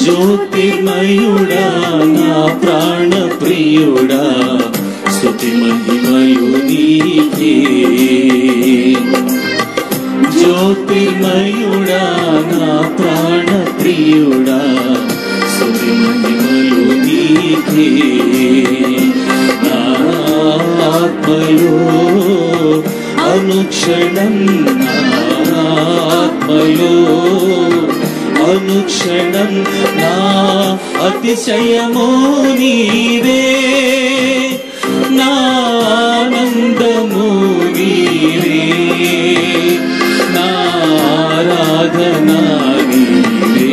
జ్యోతిర్మయుడా నా ప్రాణ ప్రియుడా స్తుతి మహిమయు నీకే జ్యోతిర్మయుడా నా ప్రాణ ప్రియుడా స్తుతి మహిమయు నీకే నా ఆత్మలో అనుక్షణం నా ఆత్మలో అనుక్షణం నా అతిశయమో నీవే నా ఆనందము నీవే నా ఆరాధన నీవే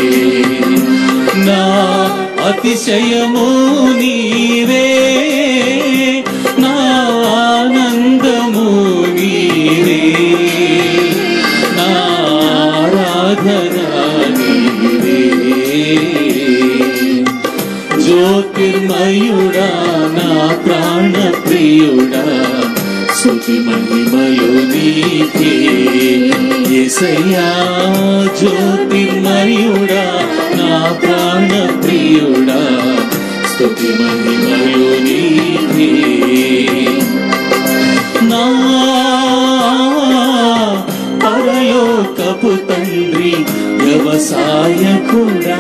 నా అతిశయము నీవే నా ఆనందము నీవే నా ఆరాధన నీవే జ్యోతిర్మయుడా నా ప్రాణ ప్రియుడా శృతి మహిమయు నీకే యేసయ్యా జ్యోతిర్మయుడా నా ప్రాణ ప్రియుడా స్తుతి మహిమయు నీకే నా పరలోకపు తండ్రి వ్యవసాయకుడా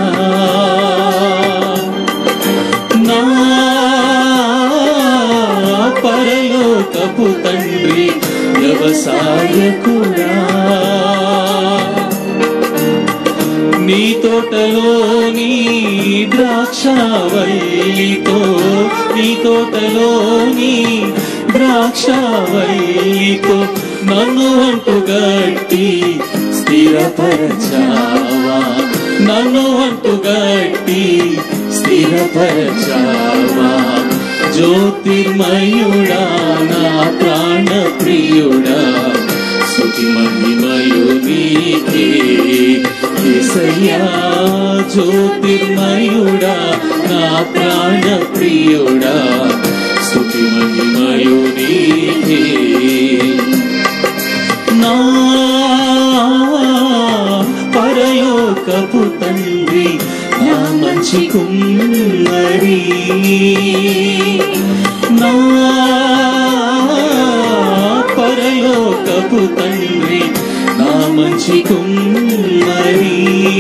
నా పరలోకపు తండ్రి వ్యవసాయకుడా నీ తోటలోని ద్రాక్షవల్లితో నీ తోటలోని ద్రాక్షవల్లితో నన్ను అంటుగట్టి స్థిరపరచావా నన్ను అంటుగట్టి స్థిరపరచావా జ్యోతిర్మయుడా నా ప్రాణ ప్రియుడా స్తుతి మహిమయు నీకే యేసయ్యా జ్యోతిర్మయుడా నా ప్రాణ ప్రియుడా స్తుతి మహిమయు నీకే నా పరలోకపు తండ్రి నా మంచి కుమ్మరి నా పరలోకపు తండ్రి నా మంచి కుమ్మరి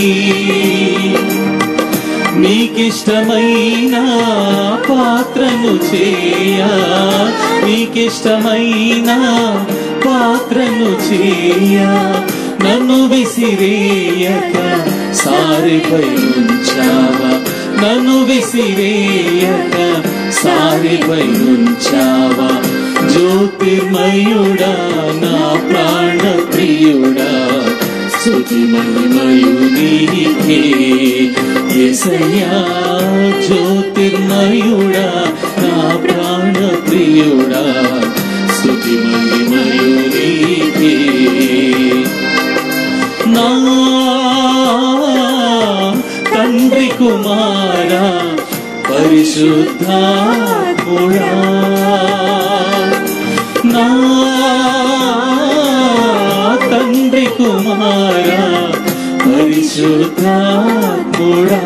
నీకిష్టమైన పాత్రను చేయా నీకిష్టమైన పాత్రను చేయా నన్ను విసిరేయక సారిపై ఉంచావా నన్ను విసిరేయక సారిపై ఉంచావా జ్యోతిర్మయుడా నా ప్రాణ ప్రియుడా స్తుతి మహిమయు నీకే యేసయ్యా జ్యోతిర్మయుడా నా ప్రాణ ప్రియుడా స్తుతి మహిమయు నీకే నా తండ్రి కుమారా పరిశుద్ధాత్ముడా నా తండ్రి కుమారా పరిశుద్ధాత్ముడా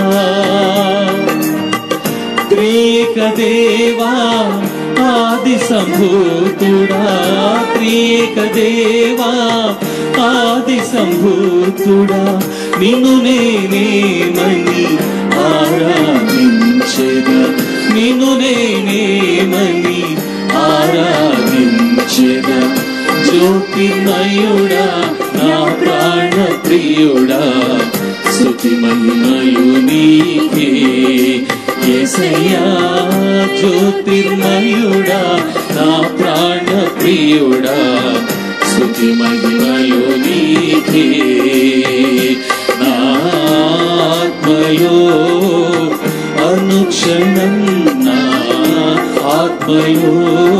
త్రేక దేవా ఆది సంభూతుడా త్రేక దేవా ఆది సంభూతుడా నిన్ను నేనేమని ఆరాధించెదా నిన్ను నేనేమని ఆరాధించెదా జ్యోతిర్మయుడా నా ప్రాణ ప్రియుడా స్తుతి మహిమయు నీకే యేసయ్యా జ్యోతిర్మయుడా నా ప్రాణ ప్రియుడా స్తుతి మహిమయు నీకే నా ఆత్మయో అనుక్షణం నా ఆత్మయో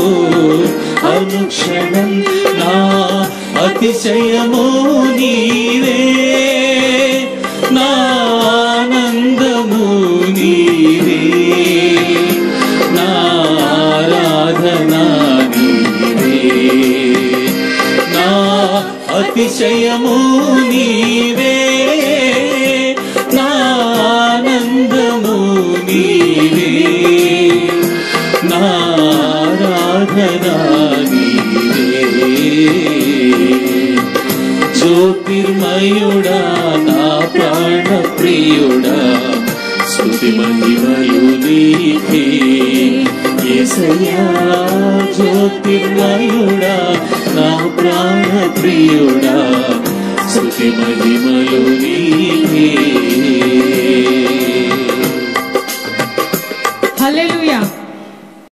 అనుక్షణం నా అతిశయమో నీవే నా ఆనందము నీవే నా ఆరాధన నీవే నా అతిశయము నీవే నా జ్యోతిర్మయుడా నా ప్రాణ ప్రియుడా స్తుతి మహిమలు నీకే యేసయ్యా జ్యోతిర్మయుడా నా ప్రాణ ప్రియుడా స్తుతి మహిమలు నీకే హల్లెలూయా